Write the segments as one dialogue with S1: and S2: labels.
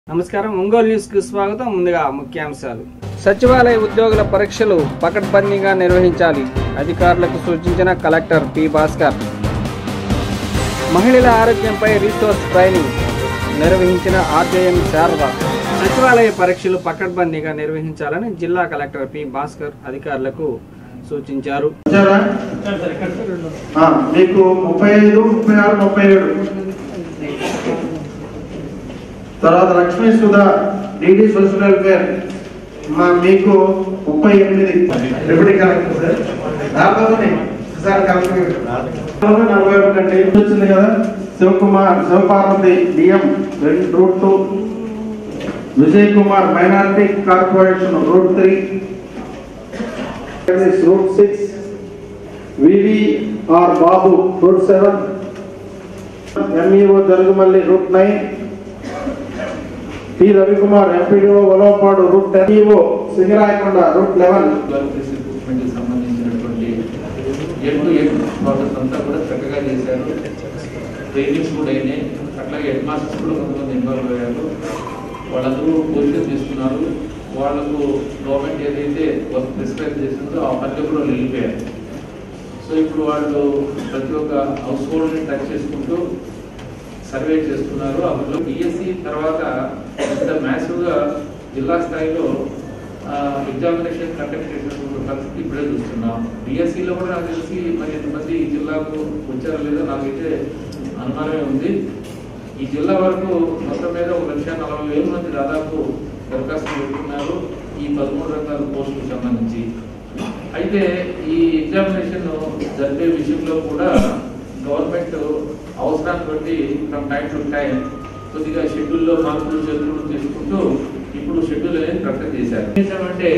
S1: నమస్కారం ఒంగోలు న్యూస్ కు స్వాగతం ముందుగా ముఖ్యాంశాలు సచివాలయ ఉద్యోగుల పరీక్షలు పకడ్బందీగా నిర్వహించాలి అధికారులకు సూచించిన కలెక్టర్ పి భాస్కర్ మహిళల ఆరోగ్యంపై రీసోర్స్ ట్రైనింగ్ నిర్వహించిన ఆర్జేఎం శారద సచివాలయ పరీక్షలు పకడ్బందీగా నిర్వహించాలని జిల్లా కలెక్టర్ పి భాస్కర్ అధికారులకు సూచించారు
S2: వచ్చారా ఆ, మీకు ముప్పై ఐదు ముప్పై ఆరు ముప్పై ఏడు తర్వాత Lakshmi Sudha DD social welfare మా మీకు ముప్పై ఎనిమిది డిప్యూటీ కలెక్టర్ సార్ రాబోతుంది సార్ కలెక్టర్ గారు. నలభై ఒకటి వచ్చింది కదా Shivakumar Shivaparvathi DM route two Vijay Kumar minority corporation route three route six VVR Babu route seven MEO Jarugumalli route nine T Ravikumar MPDO Ulavapadu route ten EO Singarayakonda route eleven
S3: office recruitment సంబంధించినటువంటి ఎడ్ టు ఎడ్ ప్రాసెస్ అంతా కూడా చక్కగా చేశారు ట్రైనింగ్స్ కూడా అయినాయి అట్లాగే హెడ్ మాస్టర్స్ కూడా కొంతమంది ఇన్వాల్వ్ అయ్యారు వాళ్ళందరూ పొజిషన్ తీసుకున్నారు వాళ్ళకు గవర్నమెంట్ ఏదైతే వర్క్ ప్రిస్క్రైబ్ చేసిందో ఆ పనిలో కూడా వాళ్ళు వెళ్ళిపోయారు సో ఇప్పుడు వాళ్ళు ప్రతి ఒక్క హౌస్ హోల్డ్ని టచ్ చేసుకుంటూ సర్వే చేస్తున్నారు అందులో డిఎస్సి తర్వాత ఇంత మ్యాసివ్గా జిల్లా స్థాయిలో ఎగ్జామినేషన్ కండక్ట్ చేసినటువంటి పరిస్థితి ఇప్పుడే చూస్తున్నాం డిఎస్సిలో కూడా నాకు తెలిసి మరి ఎంతమంది ఈ జిల్లాకు వచ్చారో లేదో నాకైతే అనుమానమే ఉంది ఈ జిల్లా వరకు మొత్తం మీద ఒక లక్ష నలభై వేల మంది దాదాపు దరఖాస్తు పెట్టుకున్నారు ఈ పదమూడు రకాల పోస్టులకు సంబంధించి అయితే ఈ ఎగ్జామినేషన్ జరిపే విషయంలో కూడా గవర్నమెంట్ అవసరాన్ని బట్టి ఫ్రమ్ టైం టు టైం కొద్దిగా షెడ్యూల్లో మార్పులు చేతులు తీసుకుంటూ ఇప్పుడు షెడ్యూల్ అనేది ప్రకటన చేశారు ఏంటంటే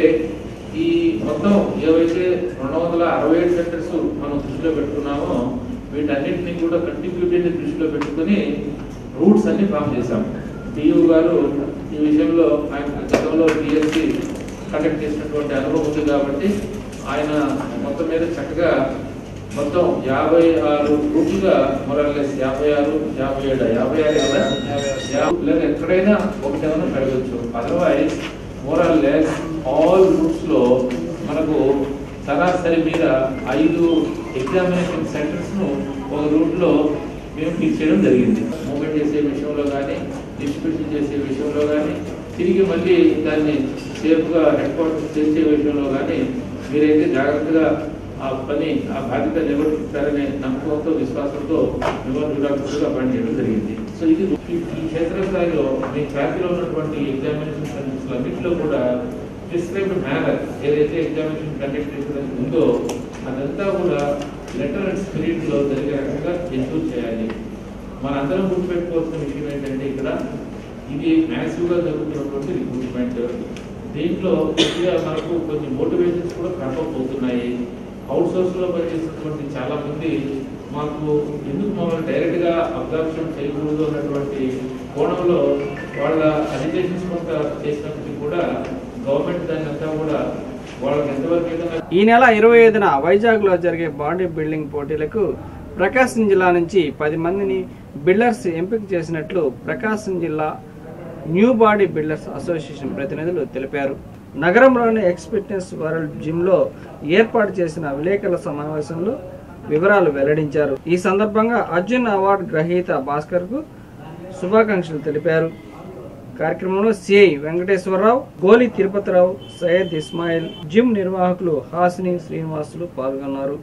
S3: ఈ మొత్తం ఏవైతే రెండు వందల అరవై ఏడు సెంటర్స్ మనం దృష్టిలో పెట్టుకున్నామో వీటన్నిటిని కూడా కంటిన్యూటీని దృష్టిలో పెట్టుకుని రూట్స్ అన్ని ఫామ్ చేశాం డియు గారు ఈ విషయంలో ఆయన గతంలో టిఎస్సి కండక్ట్ చేసినటువంటి అనుభవం ఉంది కాబట్టి ఆయన మొత్తం మీద చక్కగా మొత్తం యాభై ఆరు రూట్లుగా మొరల్లెస్ యాభై ఆరు యాభై ఏడు యాభై ఆరు కదా యాభై- లేదా ఎక్కడైనా ఒకటి ఏమైనా పెరగచ్చు అదర్వైజ్ మోరల్లెస్ ఆల్ రూట్స్ లో మనకు సరాసరి మీద ఐదు ఎగ్జామినేషన్ సెంటర్స్ ను ఒక రూట్ లో మేము ఫిక్స్ చేయడం జరిగింది మూమెంట్ చేసే విషయంలో కానీ డిస్ట్రిబ్యూషన్ చేసే విషయంలో కానీ తిరిగి మళ్ళీ దాన్ని సేఫ్ గా హెడ్ క్వార్టర్స్ చేసే విషయంలో కానీ మీరైతే జాగ్రత్తగా ఆ పని ఆ బాధ్యత నిర్వర్తిస్తారనే నమ్మకంతో విశ్వాసంతో మిమ్మల్ని డాక్టర్గా పనిచేయడం జరిగింది సో ఇది ఈ- ఈ క్షేత్రస్థాయిలో మీ ఖ్యాతిలో ఉన్నటువంటి ఎగ్జామినేషన్ సెంటర్స్ అన్నింటిలో కూడా ప్రిస్క్రైబ్డ్ మేనర్ ఏదైతే ఎగ్జామినేషన్ కండక్ట్ చేసేదానికి ఉందో అదంతా కూడా లెటర్ అండ్ స్పిరిట్ లో జరిగే రకంగా ఎన్షూర్ చేయాలి మనందరం గుర్తుపెట్టుకోవాల్సిన విషయం ఏంటంటే ఇక్కడ ఇది మ్యాసివ్ గా జరుగుతున్నటువంటి రిక్రూట్మెంట్ దీంట్లో కొద్దిగా మనకు కొన్ని మోటివేషన్స్ కూడా కనపకపోతున్నాయి అవుట్ సోర్స్ లో పనిచేసినటువంటి చాలా మంది మాకు ఎందుకు మమ్మల్ని డైరెక్ట్ గా అబ్జర్ప్షన్ చేయకూడదు అన్నటువంటి కోణంలో వాళ్ళ అజిటేషన్స్ కొంత చేసినప్పటికీ కూడా గవర్నమెంట్ దాన్ని అంతా కూడా వాళ్ళకి ఎంతవరకు ఏదైనా
S1: ఈ నెల ఇరవై ఐదున వైజాగ్లో జరిగే బాడీ బిల్డింగ్ పోటీలకు ప్రకాశం జిల్లా నుంచి పది మందిని బిల్డర్స్ ఎంపిక చేసినట్లు ప్రకాశం జిల్లా న్యూ బాడీ బిల్డర్స్ అసోసియేషన్ ప్రతినిధులు తెలిపారు నగరంలోని ఎక్స్పెక్టెన్స్ వరల్డ్ జిమ్లో ఏర్పాటు చేసిన విలేకరుల సమావేశంలో వివరాలు వెల్లడించారు ఈ సందర్భంగా అర్జున్ అవార్డు గ్రహీత భాస్కర్కు శుభాకాంక్షలు తెలిపారు కార్యక్రమంలో సిఐ వెంకటేశ్వరరావు గోలి తిరుపతిరావు సయ్యద్ ఇస్మాయిల్ జిమ్ నిర్వాహకులు హాసిని శ్రీనివాసులు పాల్గొన్నారు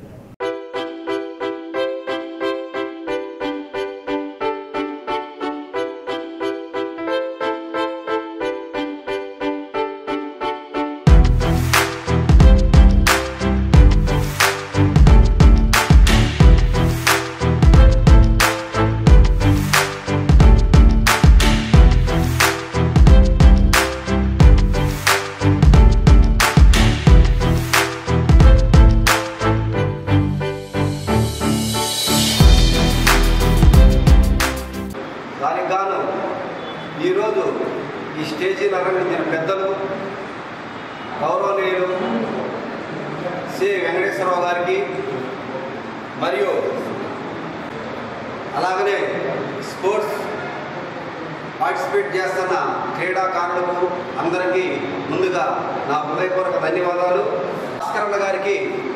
S4: దానికి గాను ఈరోజు ఈ స్టేజీని అలంకరించిన పెద్దలు గౌరవనీయులు సి వెంకటేశ్వరరావు గారికి మరియు అలాగనే స్పోర్ట్స్ పార్టిసిపేట్ చేస్తున్న క్రీడాకారులకు అందరికీ ముందుగా నా హృదయపూర్వక ధన్యవాదాలు భాస్కరణ గారికి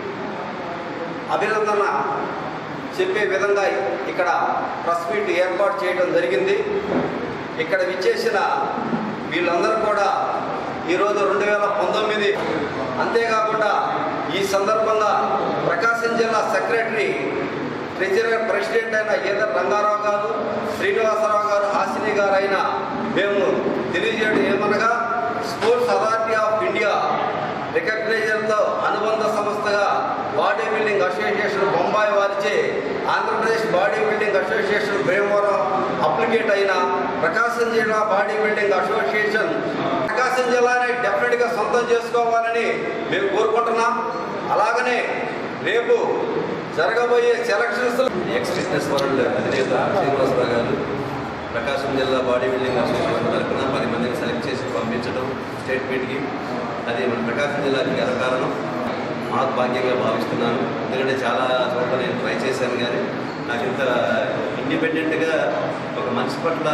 S4: అభినందన చెప్పే విధంగా ఇక్కడ ప్రెస్ మీట్ ఏర్పాటు చేయడం జరిగింది ఇక్కడ విచ్చేసిన వీళ్ళందరూ కూడా ఈరోజు రెండు వేల పంతొమ్మిది అంతేకాకుండా ఈ సందర్భంగా ప్రకాశం జిల్లా సెక్రటరీ ట్రెజరర్ ప్రెసిడెంట్ అయిన ఈదర్ రంగారావు గారు శ్రీనివాసరావు గారు హాసిని గారు అయిన మేము తెలియజేయడం ఏమనగా స్పోర్ట్స్ అథారిటీ ఆఫ్ ఇండియా రికగ్నైజర్తో అనుబంధ సంస్థగా బాడీ బిల్డింగ్ అసోసియేషన్ బొంబాయి వారిచే Andhra Pradesh body building association Bhimavaram అప్లికేట్ అయిన ప్రకాశం జిల్లా బాడీ బిల్డింగ్ అసోసియేషన్ ప్రకాశం జిల్లాని డెఫినెట్గా సొంతం చేసుకోవాలని మేము కోరుకుంటున్నాం అలాగనే రేపు జరగబోయే సెలక్షన్స్
S5: ఎక్స్ ఫిట్నెస్ వరల్డ్ అధినేత శ్రీనివాసరావు గారు ప్రకాశం జిల్లా బాడీ బిల్డింగ్ అసోసియేషన్ తరఫున పది మందిని సెలెక్ట్ చేసి పంపించడం స్టేట్ మీట్కి అది మన ప్రకాశం జిల్లాకి గర్వకారణం మహద్భాగ్యంగా భావిస్తున్నాను ఎందుకంటే చాలా చోట్ల నేను ట్రై చేశాను కానీ నాకు ఇంత ఇండిపెండెంట్గా ఒక మనిషి పట్ల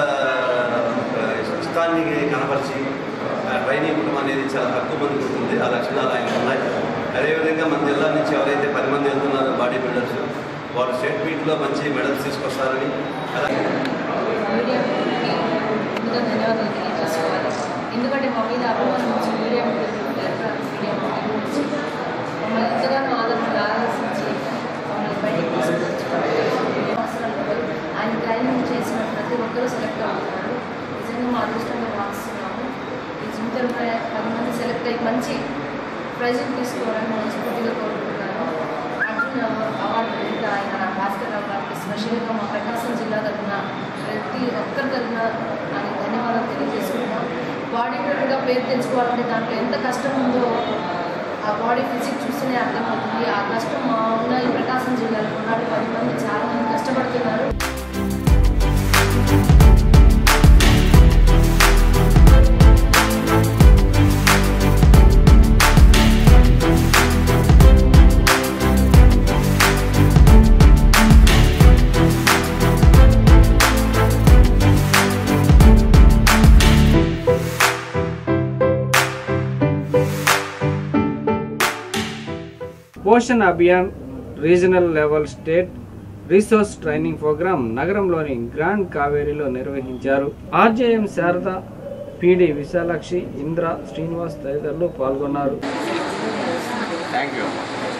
S5: ఒక ఇష్టాన్ని కనపరిచి ఆ ట్రైనింగ్ ఇవ్వడం అనేది చాలా తక్కువ మందికి ఉంటుంది ఆ లక్షణాలు ఆయన ఉన్నాయి అదేవిధంగా మన జిల్లా నుంచి ఎవరైతే పది మంది వెళ్తున్నారో బాడీ బిల్డర్స్ వారు స్టేట్ మీట్లో మంచి మెడల్స్ తీసుకొస్తారని అలాగే
S6: మీడియా మిత్రులకి ముందుగా ధన్యవాదాలు తెలియజేసుకోవాలి ఎందుకంటే మా మీద అభిమానం నుంచి మీడియా మిత్రులు ఎలక్ట్రానిక్ మీడియా మిత్రులు నుంచి మమ్మల్ని ఎంతగానో ఆదరణ ఆలోచించి మమ్మల్ని బయటికి తీసుకొచ్చి అవసరాలు ఆయన ట్రైనింగ్ చేసిన ప్రతి ఒక్కరూ సెలెక్ట్ అవుతున్నారు నిజంగా మా అదృష్టంగా భావిస్తున్నాము ఈ జిమ్ తరఫున పది మంది సెలెక్ట్ అయ్యి మంచి ప్రైజులు తీసుకోవాలని మనస్ఫూర్తిగా కోరుకుంటున్నాను అర్జున్ అవార్డు విజేత ఆయన భాస్కర్ రావు గారికి స్పెషల్గా మా ప్రకాశం జిల్లా తరఫున ప్రతి ఒక్కరి తరఫున ఆయన ధన్యవాదాలు తెలియజేసుకుంటున్నాం బాడీ బిల్డర్గా పేరు తెచ్చుకోవాలంటే దాంట్లో ఎంత కష్టం ఉందో ఆ బాడీ ఫిజిక్ చూస్తేనే అర్థమవుతుంది ఆ కష్టం మా ఉన్న ఈ ప్రకాశం జిల్లాలో ఉన్నాడు పది మంది చాలా మంది కష్టపడుతున్నారు
S1: Poshan Abhiyan regional level state resource training programme నగరంలోని గ్రాండ్ కావేరీలో నిర్వహించారు ఆర్జేఎం శారద పిడి విశాలాక్షి ఇంద్ర శ్రీనివాస్ తదితరులు పాల్గొన్నారు
S7: థ్యాంక్ యూ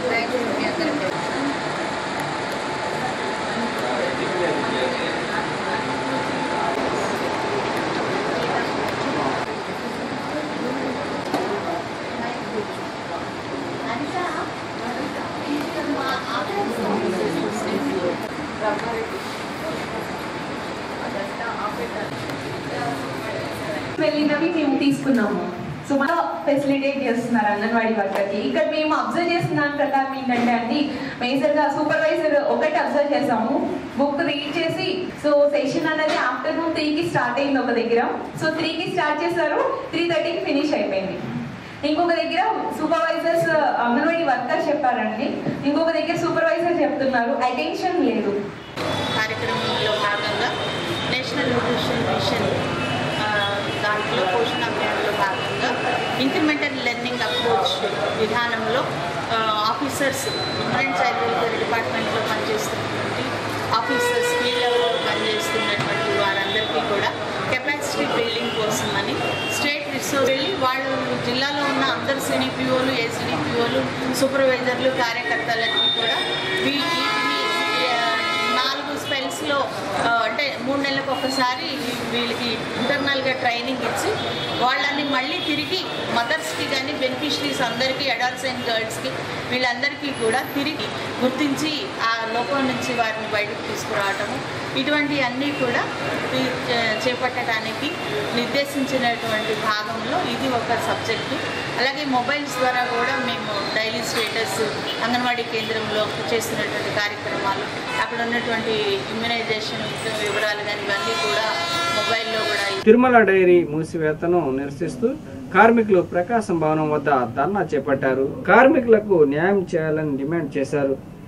S8: వెళ్ళినవి మేము తీసుకున్నాము సో మన ఫెసిలిటేట్ చేస్తున్నారు అంగన్వాడీ వర్కర్కి ఇక్కడ మేము అబ్జర్వ్ చేస్తున్న దాని ప్రకారం ఏంటంటే అండి మేజర్గా సూపర్వైజర్ ఒకటి అబ్జర్వ్ చేసాము బుక్ రీడ్ చేసి సో సెషన్ అనేది ఆఫ్టర్నూన్ త్రీకి స్టార్ట్ అయింది ఒక దగ్గర సో త్రీకి స్టార్ట్ చేశారు త్రీ థర్టీకి ఫినిష్ అయిపోయింది ఇంకొక దగ్గర సూపర్వైజర్స్ అంగన్వాడీ వర్కర్ చెప్పారండి ఇంకొక దగ్గర సూపర్వైజర్ చెప్తున్నారు అటెన్షన్ లేదు
S9: కార్యక్రమంలో భాగంగా నేషనల్ న్యూట్రిషన్ మిషన్ ఆ, దాంట్లో పోషణ అభియాన్లో భాగంగా ఇంక్రిమెంటల్ లెర్నింగ్ అప్రోచ్ విధానంలో ఆ, ఆఫీసర్స్ ఉమెన్ చైల్డ్ వెల్ఫేర్ డిపార్ట్మెంట్లో పనిచేస్తున్నటువంటి ఆఫీసర్స్ ఫీల్డ్లో పనిచేస్తున్నటువంటి వారందరికీ కూడా కెపాసిటీ బిల్డింగ్ కోసం అని స్టేట్ రిసోర్స్ వెళ్ళి వాళ్ళు జిల్లాలో ఉన్న అందరు సిడిపిఓలు ఎస్డిపిఓలు సూపర్వైజర్లు కార్యకర్తలకి కూడా వీ- వీటిని ఆ, నాలుగు స్పెల్స్లో అంటే మూడు నెలలకు ఒకసారి వీళ్ళకి ఇంటర్నల్గా ట్రైనింగ్ ఇచ్చి వాళ్ళని మళ్ళీ తిరిగి మదర్స్కి కానీ బెనిఫిషరీస్ అందరికీ అడల్ట్స్ అండ్ గర్ల్స్కి వీళ్ళందరికీ కూడా తిరిగి గుర్తించి ఆ లోపం నుంచి వారిని బయటకు తీసుకురావటము ఇటువంటి అన్నీ కూడా ఈ చే- చేపట్టడానికి నిర్దేశించినటువంటి భాగంలో ఇది ఒక సబ్జెక్టు అలాగే మొబైల్స్ ద్వారా కూడా మేము డైలీ స్టేటస్ అంగన్వాడీ కేంద్రంలో చేస్తున్నటువంటి కార్యక్రమాలు అక్కడ ఉన్నటువంటి ఇమ్యునైజేషన్ వివరాలు కానీ ఇవన్నీ కూడా మొబైల్లో కూడా
S1: తిరుమల డైరీ మూసివేతను నిరసిస్తూ కార్మికులు ప్రకాశం భవనం వద్ద ధర్నా చేపట్టారు కార్మికులకు న్యాయం చేయాలని డిమాండ్ చేశారు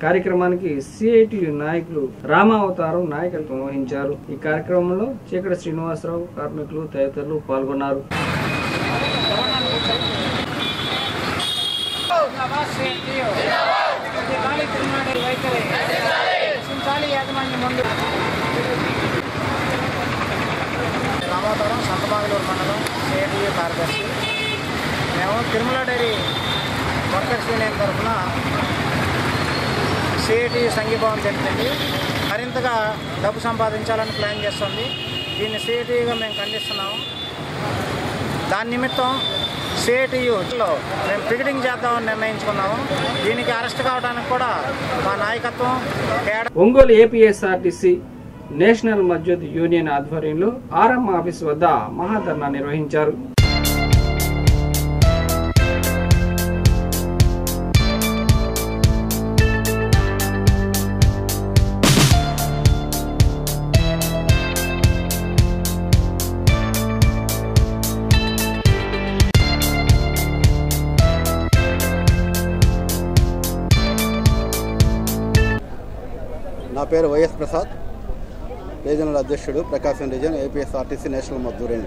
S1: కార్యక్రమానికి సిఐటియు నాయకులు రామావతారం నాయకత్వం వహించారు ఈ కార్యక్రమంలో చీకటి శ్రీనివాసరావు కార్మికులు తదితరులు పాల్గొన్నారు
S10: రామాపురం సంతబాగులూరు మండలం సిఐటియు కార్యదర్శి మేము తిరుమల డైరీ వర్కర్స్ యూనియన్ తరఫున సిఐటియు సంఘీభావం తెలిపింది మరింతగా డబ్బు సంపాదించాలని ప్లాన్ చేస్తుంది దీన్ని సిఐటియుగా మేము ఖండిస్తున్నాము దాని నిమిత్తం సిఐటియులో మేము పికెటింగ్ చేద్దామని నిర్ణయించుకున్నాము దీనికి అరెస్ట్ కావడానికి కూడా మా నాయకత్వం కేడ
S1: Ongole APSRTC national Mazdoor union ఆధ్వర్యంలో ఆర్ఎం ఆఫీస్ వద్ద మహాధర్నా నిర్వహించారు
S11: నా పేరు వైఎస్ ప్రసాద్ రీజనల్ అధ్యక్షుడు ప్రకాశం రీజన్ ఏపీఎస్ఆర్టీసీ నేషనల్ మద్దూరేని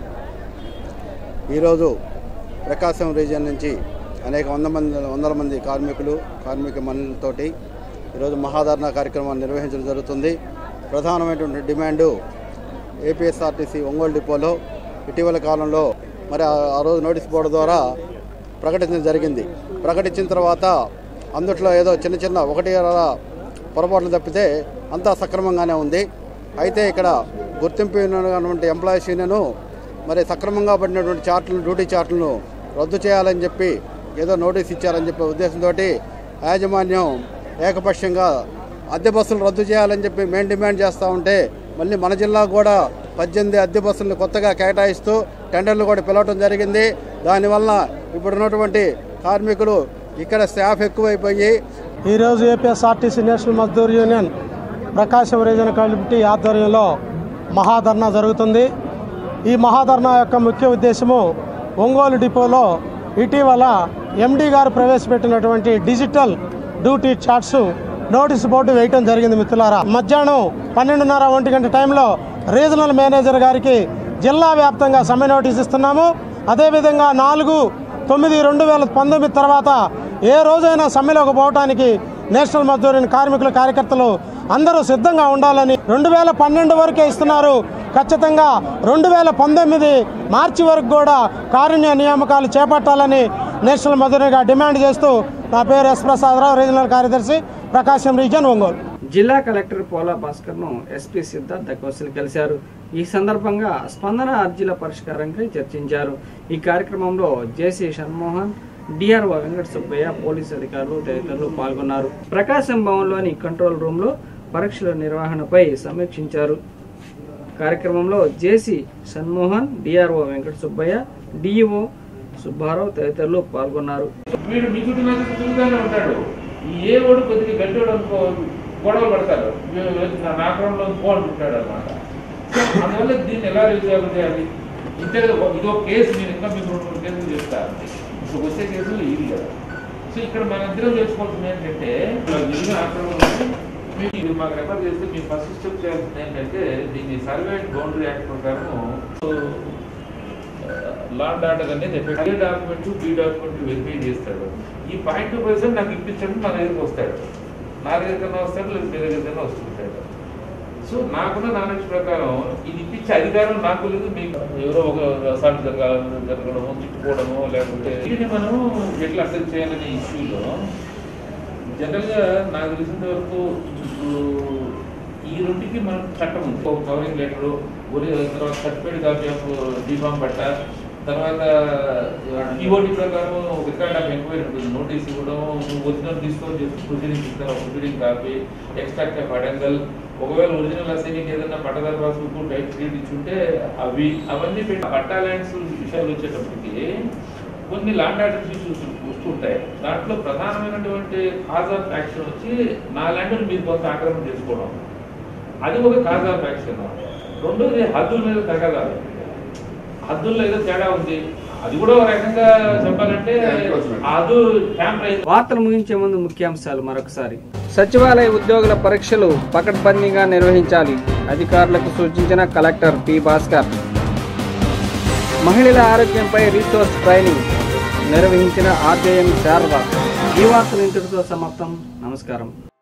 S11: ఈరోజు ప్రకాశం రీజన్ నుంచి అనేక వంద మంది వందల మంది కార్మికులు కార్మిక మనులతోటి ఈరోజు మహాధరణ కార్యక్రమాన్ని నిర్వహించడం జరుగుతుంది ప్రధానమైనటువంటి డిమాండు ఏపీఎస్ఆర్టీసీ ఒంగోలు డిపోలో ఇటీవల కాలంలో మరి ఆ- ఆ రోజు నోటీస్ బోర్డు ద్వారా ప్రకటించడం జరిగింది ప్రకటించిన తర్వాత అందుట్లో ఏదో చిన్న చిన్న ఒకటి అలా పొరపాట్లు తప్పితే అంతా సక్రమంగానే ఉంది అయితే ఇక్కడ గుర్తింపు ఉన్నటువంటి ఎంప్లాయీస్ యూనియన్ మరి సక్రమంగా పడినటువంటి చార్టులను డ్యూటీ చార్టులను రద్దు చేయాలని చెప్పి ఏదో నోటీస్ ఇచ్చారని చెప్పే ఉద్దేశంతో యాజమాన్యం ఏకపక్షంగా అద్దె బస్సులు రద్దు చేయాలని చెప్పి మేము డిమాండ్ చేస్తూ ఉంటే మళ్ళీ మన జిల్లా కూడా పద్దెనిమిది అద్దె బస్సులను కొత్తగా కేటాయిస్తూ టెండర్లు కూడా పిలవటం జరిగింది దానివల్ల ఇప్పుడున్నటువంటి కార్మికులు ఇక్కడ స్టాఫ్ ఎక్కువైపోయి
S10: ఈరోజు APSRTC national Mazdoor union Prakasam region committee ఆధ్వర్యంలో మహాధర్నా జరుగుతుంది ఈ మహాధర్నా యొక్క ముఖ్య ఉద్దేశము ఒంగోలు డిపోలో ఇటీవల ఎండీ గారు ప్రవేశపెట్టినటువంటి digital duty charts notice board వేయటం జరిగింది మిత్రులారా మధ్యాహ్నం పన్నెండున్నర ఒంటి గంట టైంలో రీజనల్ మేనేజర్ గారికి జిల్లా వ్యాప్తంగా సమ్మె నోటీస్ ఇస్తున్నాము అదేవిధంగా నాలుగు తొమ్మిది రెండు వేల పంతొమ్మిది తర్వాత ఏ రోజైనా సమ్మెలోకి పోవటానికి నేషనల్ మజ్దూరిన్ కార్మికుల కార్యకర్తలు అందరూ సిద్ధంగా ఉండాలని రెండు వేల పన్నెండు వరకే ఇస్తున్నారు ఖచ్చితంగా రెండు వేల పంతొమ్మిది మార్చి వరకు కూడా కారుణ్య నియామకాలు చేపట్టాలని నేషనల్ మజ్దూరిగా డిమాండ్ చేస్తూ నా పేరు ఎస్ ప్రసాదరావు రీజనల్ కార్యదర్శి ప్రకాశం రీజన్ ఒంగోలు
S1: జిల్లా కలెక్టర్ పోలా భాస్కర్ ను ఎస్పీ సిద్ధార్థ కౌశల్ కలిశారు ఈ సందర్భంగా స్పందన అర్జీల పరిష్కారంపై చర్చించారు ఈ కార్యక్రమంలో JC Shanmohan DRO Venkata Subbaiah police అధికారులు తదితరులు పాల్గొన్నారు ప్రకాశం భవన్లోని కంట్రోల్ రూమ్ లో పరీక్షల నిర్వహణపై సమీక్షించారు కార్యక్రమంలో JC Shanmohan DRO Venkata Subbaiah DEO Subbarao తదితరులు పాల్గొన్నారు
S3: వీడు మీ చుట్టూ నాకు తిరుగుతూనే ఉంటాడు ఈ ఏ వాడు కొద్దిగా గట్టివాడు అనుకో గొడవలు పడతారు వీడు నా నాకరంలో పో అంటుంటాడు అనమాట అందువల్ల దీన్ని ఎలా రిజాల్వ్ చేయాలి ఇంతే కదా, ఇది ఒక కేసు నేను ఇంకా మీకు రెండు మూడు కేసులు చెప్తాను ఇప్పుడు వచ్చే కేసులు ఇది కదా సో ఇక్కడ మన ఇద్దరం చేసుకోవాల్సింది ఏంటంటే నిజంగా ఆక్రమణ ఉంది. మీకు ఇది మాకు రెఫర్ చేస్తే మీ ఫస్ట్ స్టెప్ చేయాల్సింది ఏంటంటే దీన్ని సర్వే అండ్ బౌండరీ యాక్ట్ ప్రకారం లాండ్ ఆర్డర్ అనేది A document B document verify చేస్తాడు ఈ పాయింట్ టూ పర్సెంట్ నాకు ఇప్పించండి నా దగ్గరికి వస్తాడు నా దగ్గరికైనా వస్తాడు లేదా మీ దగ్గరికైనా వస్తుంటాడు సో నాకున్న నాలెడ్జ్ ప్రకారం ఇది ఇప్పించే అధికారం నాకు లేదు మీకు ఎవరో ఒక అసాల్ట్ జరగాలని జరగడము తిట్టుకోవడము లేకపోతే ఇది మనం ఎట్లా అసలు చేయాలనే ఇష్యూలో జనరల్గా నాకు తెలిసినంత వరకు ఇప్పుడు ఈ రెండుకి మనం చట్టం ఉంది ఒక కవరింగ్ లెటర్ తర్వాత certified copy of D form patta తర్వాత ఈఓటి ప్రకారం రికార్డ్ ఆఫ్ ఎంక్వైరీ ఉంటుంది నోటీస్ ఇవ్వడం నువ్వు ఒరిజినల్ డిస్కౌంట్ చేసి ప్రొసీడింగ్ ఇస్తాను proceeding copy extract of adangal ఒకవేళ ఒరిజినల్ అసైనింగ్ ఏదైనా పట్టదారు పాస్బుక్ టైప్ త్రీ ఇచ్చుంటే అవి అవన్నీ పెట్టి పట్టా ల్యాండ్స్ విషయాలు వచ్చేటప్పటికి కొన్ని ల్యాండ్ ఆర్డర్ ఇష్యూస్ వస్తుంటాయి దాంట్లో ప్రధానమైనటువంటి కాజ్ ఆఫ్ యాక్షన్ వచ్చి నా ల్యాండ్ మీరు కొంత ఆక్రమణ చేసుకోవడం అది ఒక కాజ్ ఆఫ్ యాక్షన్ రెండోది హద్దుల మీద తగదాలి హద్దుల్లో ఏదో తేడా ఉంది అది కూడా ఒక రకంగా చెప్పాలంటే అది హ్యాంపర్ అయింది
S1: వార్తలు ముగించే ముందు ముఖ్యాంశాలు మరొకసారి సచివాలయ ఉద్యోగుల పరీక్షలు పకడ్బందీగా నిర్వహించాలి అధికారులకు సూచించిన కలెక్టర్ పి భాస్కర్ మహిళల ఆరోగ్యంపై రీసోర్స్ ట్రైనింగ్ నిర్వహించిన ఆర్జేఎం శారద ఈ వార్తలు ఇంతటితో సమాప్తం నమస్కారం